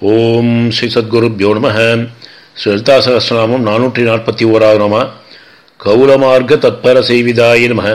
ஓம் ஸ்ரீ சத்குருப்யோ நம ஸ்ரீ லலிதா சகசிரநாமம் நானூற்றி நாற்பத்தி ஓராவது நாம கௌலமார்க்க தத்பர செய்விதாய நம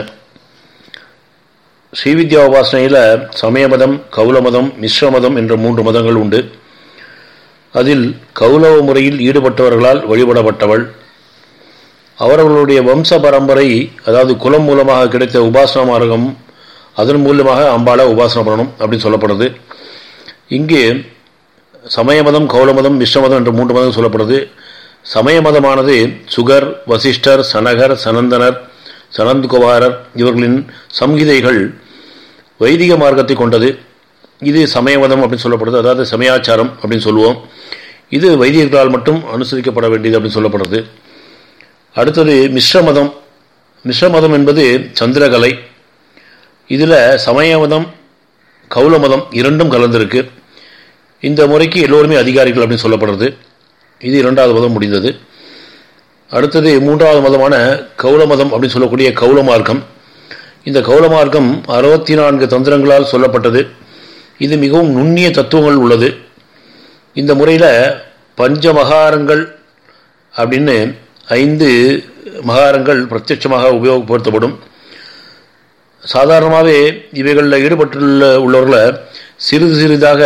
ஸ்ரீவித்யா உபாசனையில் சமயமதம் கௌலமதம் மிஸ்ரமதம் என்ற மூன்று மதங்கள் உண்டு அதில் கௌலவ முறையில் ஈடுபட்டவர்களால் வழிபடப்பட்டவள் அவர்களுடைய வம்ச பரம்பரை அதாவது குலம் மூலமாக கிடைத்த உபாசன மார்க்கம் அதன் மூலமாக அம்பாளை உபாசனை பண்ணணும் அப்படின்னு சொல்லப்படுது இங்கு சமயமதம் கௌலமதம் மிஸ்ரமதம் என்ற மூன்று மதம் சொல்லப்படுது சமய மதமானது சுகர் வசிஷ்டர் சனகர் சனந்தனர் சனந்த்குமாரர் இவர்களின் சம்ஹிதைகள் வைதிக மார்க்கத்தை கொண்டது இது சமயமதம் அப்படின்னு சொல்லப்படுது அதாவது சமயாச்சாரம் அப்படின்னு சொல்லுவோம் இது வைதிகர்களால் மட்டும் அனுசரிக்கப்பட வேண்டியது அப்படின்னு சொல்லப்படுறது அடுத்தது மிஸ்ரமதம் மிஸ்ரமதம் என்பது சந்திரகலை இதில் சமயமதம் கௌலமதம் இரண்டும் கலந்திருக்கு இந்த முறைக்கு எல்லோருமே அதிகாரிகள் அப்படின்னு சொல்லப்படுறது இது இரண்டாவது மதம் முடிந்தது அடுத்தது மூன்றாவது மதமான கௌல மதம் அப்படின்னு சொல்லக்கூடிய கௌல மார்க்கம் இந்த கௌல மார்க்கம் அறுபத்தி நான்கு தந்திரங்களால் சொல்லப்பட்டது இது மிகவும் நுண்ணிய தத்துவங்கள் உள்ளது இந்த முறையில் பஞ்ச மகாரங்கள் அப்படின்னு ஐந்து மகாரங்கள் பிரத்யட்சமாக உபயோகப்படுத்தப்படும் சாதாரணமாகவே இவைகளில் ஈடுபட்டுள்ள உள்ளவர்களை சிறிது சிறிதாக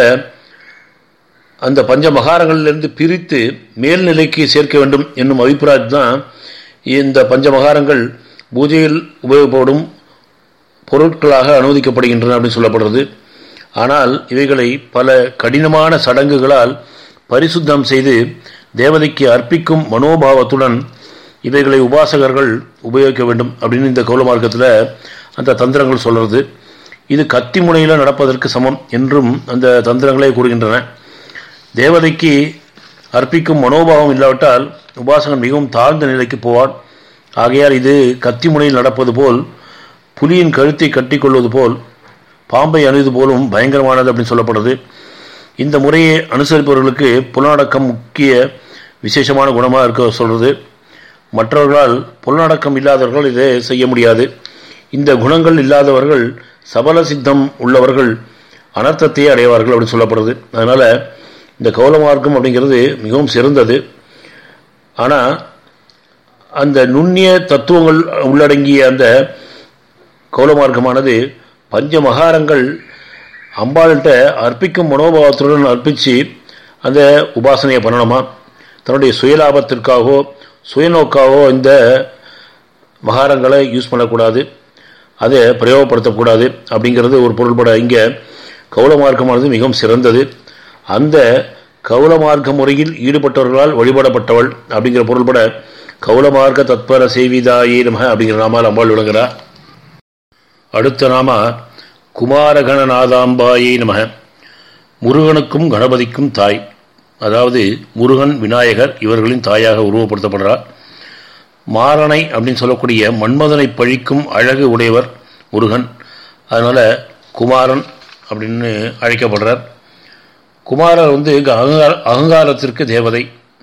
அந்த பஞ்ச மகாரங்களிலிருந்து பிரித்து மேல்நிலைக்கு சேர்க்க வேண்டும் என்னும் அபிப்பிராயம் தான் இந்த பஞ்ச மகாரங்கள் பூஜையில் உபயோகப்படும் பொருட்களாக அனுமதிக்கப்படுகின்றன அப்படின்னு சொல்லப்படுறது ஆனால் இவைகளை பல கடினமான சடங்குகளால் பரிசுத்தம் செய்து தேவதைக்கு அர்ப்பிக்கும் மனோபாவத்துடன் இவைகளை உபாசகர்கள் உபயோகிக்க வேண்டும் அப்படின்னு இந்த கௌல மார்க்கத்தில் அந்த தந்திரங்கள் சொல்கிறது இது கத்தி முனையில் நடப்பதற்கு சமம் என்றும் அந்த தந்திரங்களே கூறுகின்றன தேவதைக்கு அர்ப்பிக்கும் மனோபாவம் இல்லாவிட்டால் உபாசகன் மிகவும் தாழ்ந்த நிலைக்கு போவான் ஆகையால் இது கத்தி முனையில் நடப்பது போல் புலியின் கழுத்தை கட்டிக்கொள்வது போல் பாம்பை அணுது போலும் பயங்கரமானது அப்படின்னு சொல்லப்படுது இந்த முறையை அனுசரிப்பவர்களுக்கு புலனடக்கம் முக்கிய விசேஷமான குணமாக இருக்க சொல்கிறது மற்றவர்களால் புலனடக்கம் இல்லாதவர்கள் இதை செய்ய முடியாது இந்த குணங்கள் இல்லாதவர்கள் சபல சித்தம் உள்ளவர்கள் அனர்த்தத்தையே அடைவார்கள் அப்படின்னு சொல்லப்படுது அதனால் இந்த கௌல மார்க்கம் அப்படிங்கிறது மிகவும் சிறந்தது ஆனால் அந்த நுண்ணிய தத்துவங்கள் உள்ளடங்கிய அந்த கௌல மார்க்கமானது பஞ்ச மகாரங்கள் அம்பாள்கிட்ட அர்ப்பிக்கும் மனோபாவத்துடன் அர்ப்பித்து அந்த உபாசனையை பண்ணணுமா தன்னுடைய சுயலாபத்திற்காகவோ சுயநோக்காகவோ இந்த மகாரங்களை யூஸ் பண்ணக்கூடாது அதை பிரயோகப்படுத்தக்கூடாது அப்படிங்கிறது ஒரு பொருள்பட இங்கே கௌல மார்க்கமானது மிகவும் சிறந்தது அந்த கௌல மார்க்க முறையில் ஈடுபட்டவர்களால் வழிபடப்பட்டவள் அப்படிங்கிற பொருள்பட கௌல மார்க்க தத்பர செய்விதாயே நம அப்படிங்கிற நாமால் அம்பாள் விளங்குறா அடுத்த நாம குமாரகணநாதாம்பாயே நம முருகனுக்கும் கணபதிக்கும் தாய் அதாவது முருகன் விநாயகர் இவர்களின் தாயாக உருவப்படுத்தப்படுறார் மாறனை அப்படின்னு சொல்லக்கூடிய மன்மதனை பழிக்கும் அழகு உடையவர் முருகன் அதனால் குமாரன் அப்படின்னு அழைக்கப்படுறார் குமாரர் வந்து அகங்கார அகங்காரத்திற்கு தேவதை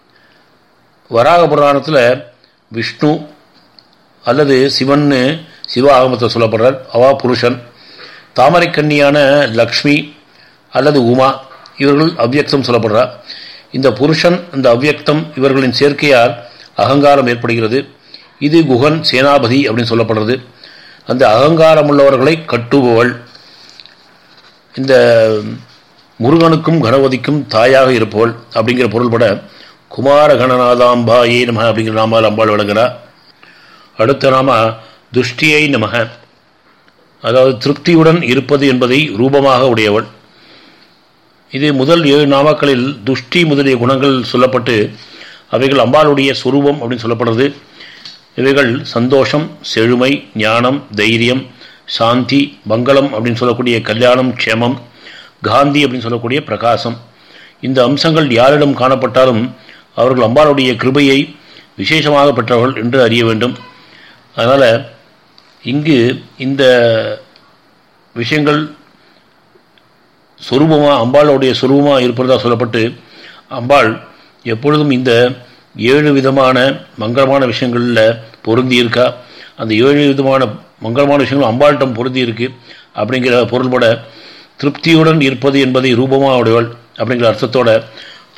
வராக புராணத்தில் விஷ்ணு அல்லது சிவன்னு சிவ ஆகமத்தை சொல்லப்படுறார் அவா புருஷன் தாமரைக்கண்ணியான லக்ஷ்மி அல்லது உமா இவர்கள் அவ்வியக்தம் சொல்லப்படுறார் இந்த புருஷன் இந்த அவ்வியக்தம் இவர்களின் சேர்க்கையால் அகங்காரம் ஏற்படுகிறது இது குகன் சேனாபதி அப்படின்னு சொல்லப்படுறது அந்த அகங்காரம் உள்ளவர்களை கட்டுபவள் இந்த முருகனுக்கும் கணபதிக்கும் தாயாக இருப்பவள் அப்படிங்கிற பொருள்பட குமார கணநாதாம்பாயே நம அப்படிங்கிற நாமால் அம்பாள் விளங்குகிறார் அடுத்த நாம துஷ்டியை நமக அதாவது திருப்தியுடன் இருப்பது என்பதை ரூபமாக உடையவள் இது முதல் ஏழு நாமாக்களில் துஷ்டி முதலிய குணங்கள் சொல்லப்பட்டு அவைகள் அம்பாளுடைய சுரூபம் அப்படின்னு சொல்லப்படுறது இவைகள் சந்தோஷம் செழுமை ஞானம் தைரியம் சாந்தி மங்களம் அப்படின்னு சொல்லக்கூடிய கல்யாணம் க்ஷேமம் காந்தி அப்படின்னு சொல்லக்கூடிய பிரகாசம் இந்த அம்சங்கள் யாரிடம் காணப்பட்டாலும் அவர்கள் அம்பாளுடைய கிருபையை விசேஷமாக பெற்றவர்கள் என்று அறிய வேண்டும் அதனால் இங்கு இந்த விஷயங்கள் சொரூபமாக அம்பாளுடைய சொரூபமாக இருப்பதா சொல்லப்பட்டு அம்பாள் எப்பொழுதும் இந்த ஏழு விதமான மங்களமான விஷயங்களில் பொருந்தி இருக்கா அந்த ஏழு விதமான மங்களமான விஷயங்கள் அம்பாள்கிட்டம் பொருந்தி இருக்கு அப்படிங்கிற பொருள்பட திருப்தியுடன் இருப்பது என்பதை ரூபமாக உடையவள் அப்படிங்கிற அர்த்தத்தோட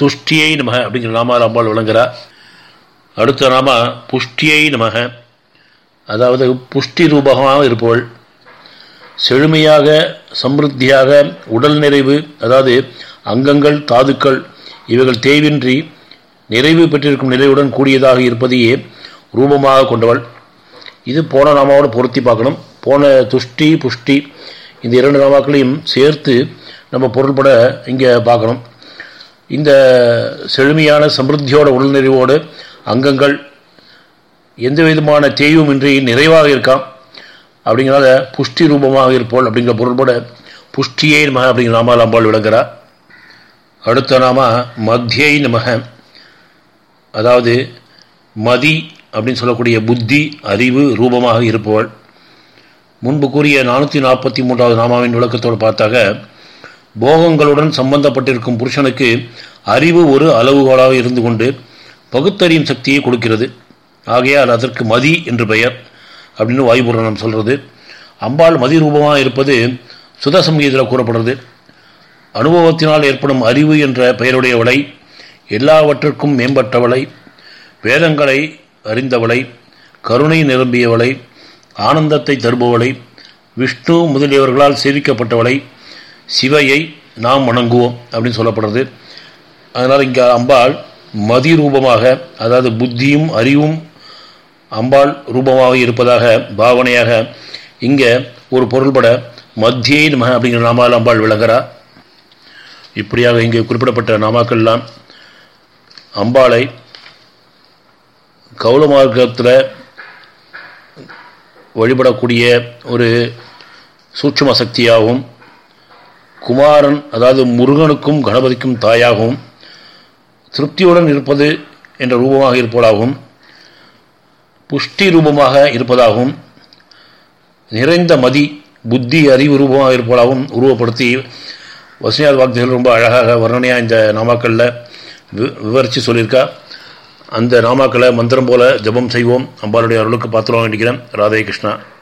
துஷ்டியை நமக அப்படிங்கிற நாமால் அம்பாள் விளங்குறா அடுத்த நாம புஷ்டியை நமக அதாவது புஷ்டி ரூபகமாக இருப்பவள் செழுமையாக சமிருத்தியாக உடல் நிறைவு அதாவது அங்கங்கள் தாதுக்கள் இவைகள் தேவின்றி நிறைவு பெற்றிருக்கும் நிலையுடன் கூடியதாக இருப்பதையே ரூபமாக கொண்டவள் இது போன நாமாவோடு பொருத்தி பார்க்கணும் போன துஷ்டி புஷ்டி இந்த இரண்டு நாமாக்களையும் சேர்த்து நம்ம பொருள்பட இங்கே பார்க்கணும் இந்த செழுமையான சமிருத்தியோட உடல் நிறைவோடு அங்கங்கள் எந்த விதமான தேய்வுமின்றி நிறைவாக இருக்காம் அப்படிங்கிறத புஷ்டி ரூபமாக இருப்போல் அப்படிங்கிற பொருள்பட புஷ்டியை நமக அப்படிங்கிற நாமால் அம்பாள் விளங்குறா அடுத்த நாம மத்தியை நமக அதாவது மதி அப்படின்னு சொல்லக்கூடிய புத்தி அறிவு ரூபமாக இருப்பவள் முன்பு கூறிய நானூற்றி நாற்பத்தி மூன்றாவது நாமாவின் விளக்கத்தோடு பார்த்தாக போகங்களுடன் சம்பந்தப்பட்டிருக்கும் புருஷனுக்கு அறிவு ஒரு அளவுகோலாக இருந்து கொண்டு பகுத்தறியும் சக்தியை கொடுக்கிறது ஆகையால் அதற்கு மதி என்று பெயர் அப்படின்னு வாயுபுரணம் சொல்கிறது அம்பாள் மதி ரூபமாக இருப்பது சுத சங்கீதத்தில் கூறப்படுறது அனுபவத்தினால் ஏற்படும் அறிவு என்ற பெயருடையவளை எல்லாவற்றிற்கும் மேம்பட்டவளை வேதங்களை அறிந்தவளை கருணை நிரம்பியவளை ஆனந்தத்தை தருபவளை விஷ்ணு முதலியவர்களால் சேவிக்கப்பட்டவளை சிவையை நாம் வணங்குவோம் அப்படின்னு சொல்லப்படுறது அதனால் இங்கே அம்பாள் மதி ரூபமாக அதாவது புத்தியும் அறிவும் அம்பாள் ரூபமாக இருப்பதாக பாவனையாக இங்கே ஒரு பொருள்பட மத்தியை நம அப்படிங்கிற நாமால் அம்பாள் விளங்குறா இப்படியாக இங்கே குறிப்பிடப்பட்ட நாமாக்கள்லாம் அம்பாளை கௌல மார்க்கத்தில் வழிபடக்கூடிய ஒரு சூட்சும சக்தியாகவும் குமாரன் அதாவது முருகனுக்கும் கணபதிக்கும் தாயாகவும் திருப்தியுடன் இருப்பது என்ற ரூபமாக இருப்பதாகவும் புஷ்டி ரூபமாக இருப்பதாகவும் நிறைந்த மதி புத்தி அறிவு ரூபமாக இருப்பதாகவும் உருவப்படுத்தி வசனியார் வாக்திகள் ரொம்ப அழகாக வர்ணனையாக இந்த நாமாக்களில் விவரித்து சொல்லியிருக்கா அந்த நாமாக்களை மந்திரம் போல ஜபம் செய்வோம் அம்பாளுடைய அருளுக்கு பாத்திரம் வேண்டிக்கிறேன் ராதே கிருஷ்ணா